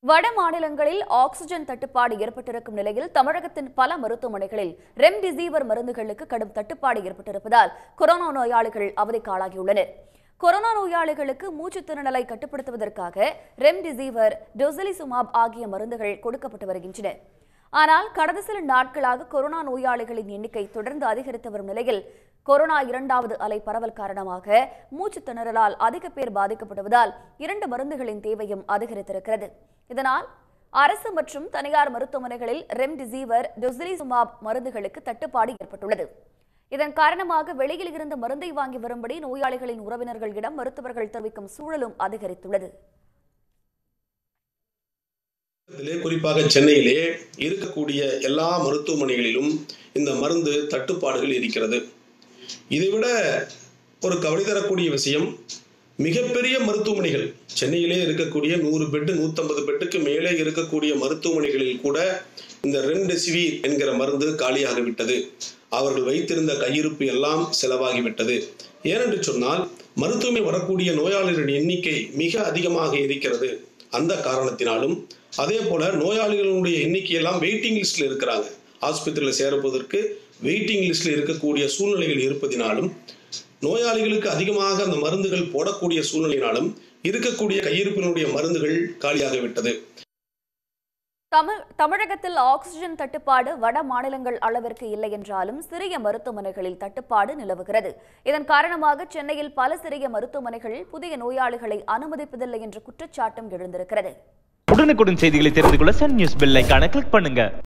வட மாநிலங்களில் ஆக்ஸிஜன் தட்டுப்பாடு ஏற்பட்டிருக்கும் நிலையில் தமிழகத்தின் பல மருத்துவமனைகளில் ரெம்டெசிவிர் மருந்துகளுக்கு கடும் தட்டுப்பாடு ஏற்பட்டிருப்பதால் கொரோனா நோயாளிகள் அவதிக்கு ஆளாகியுள்ளனர் கொரோனா நோயாளிகளுக்கு மூச்சுத் திணறலை கட்டுப்படுத்துவதற்காக ரெம்டெசிவிர் டொசிலிசுமாப் ஆகிய மருந்துகள் கொடுக்கப்பட்டு வருகின்றன ஆனால் கடந்த சில நாட்களாக கொரோனா நோயாளிகளின் எண்ணிக்கை தொடர்ந்து அதிகரித்து வரும் நிலையில் கொரோனா இரண்டாவது அலை பரவல் காரணமாக மூச்சுத் திணறலால் அதிக பேர் பாதிக்கப்படுவதால் இரண்டு மருந்துகளின் தேவையும் அதிகரித்திருக்கிறது இதனால் அரசு மற்றும் தனியார் மருத்துவமனைகளில் ரெம்டெசிவிர் டொசிலிசுமாப் மருந்துகளுக்கு தட்டுப்பாடு ஏற்பட்டுள்ளது இதன் காரணமாக வெளியில் இருந்த மருந்தை வாங்கி வரும்படி நோயாளிகளின் உறவினர்களிடம் மருத்துவர்கள் தெரிவிக்கும் சூழலும் அதிகரித்துள்ளது இதிலே குறிப்பாக சென்னையிலே இருக்கக்கூடிய எல்லா மருத்துவமனைகளிலும் இந்த மருந்து தட்டுப்பாடுகள் இருக்கிறது இதைவிட ஒரு கவலை தரக்கூடிய விஷயம் மிகப்பெரிய மருத்துவமனைகள் சென்னையிலே இருக்கக்கூடிய நூறு பெட்டு நூற்றம்பது பெட்டுக்கு மேலே இருக்கக்கூடிய மருத்துவமனைகளில் கூட இந்த ரெம்டெசிவிர் என்கிற மருந்து காலியாகிவிட்டது அவர்கள் வைத்திருந்த கையிருப்பு எல்லாம் செலவாகிவிட்டது ஏனென்று சொன்னால் மருத்துவமனை வரக்கூடிய நோயாளர்களின் எண்ணிக்கை மிக அதிகமாக இருக்கிறது அந்த காரணத்தினாலும் அதே போல நோயாளிகளுடைய எண்ணிக்கை எல்லாம் வெயிட்டிங் லிஸ்ட்ல இருக்கிறாங்க ஆஸ்பத்திரியில் சேருவதற்கு வெயிட்டிங் லிஸ்ட்ல இருக்கக்கூடிய சூழ்நிலைகள் இருப்பதினாலும் நோயாளிகளுக்கு அதிகமாக அந்த மருந்துகள் போடக்கூடிய சூழ்நிலையினாலும் இருக்கக்கூடிய கையிருப்பினுடைய மருந்துகள் காலியாகிவிட்டது தமிழ் தமிழகத்தில் ஆக்ஸிஜன் தட்டுப்பாடு வட மாநிலங்கள் அளவிற்கு இல்லை என்றாலும் சிறிய மருத்துவமனைகளில் தட்டுப்பாடு நிலவுகிறது இதன் காரணமாக சென்னையில் பல சிறிய மருத்துவமனைகள் புதிய நோயாளிகளை அனுமதிப்பதில்லை என்ற குற்றச்சாட்டும் எழுந்திருக்கிறது உடனுக்குடன் செய்திகளை தெரிந்து கொள்ள சன் நியூஸ் பெல் ஐகானை கிளிக் பண்ணுங்க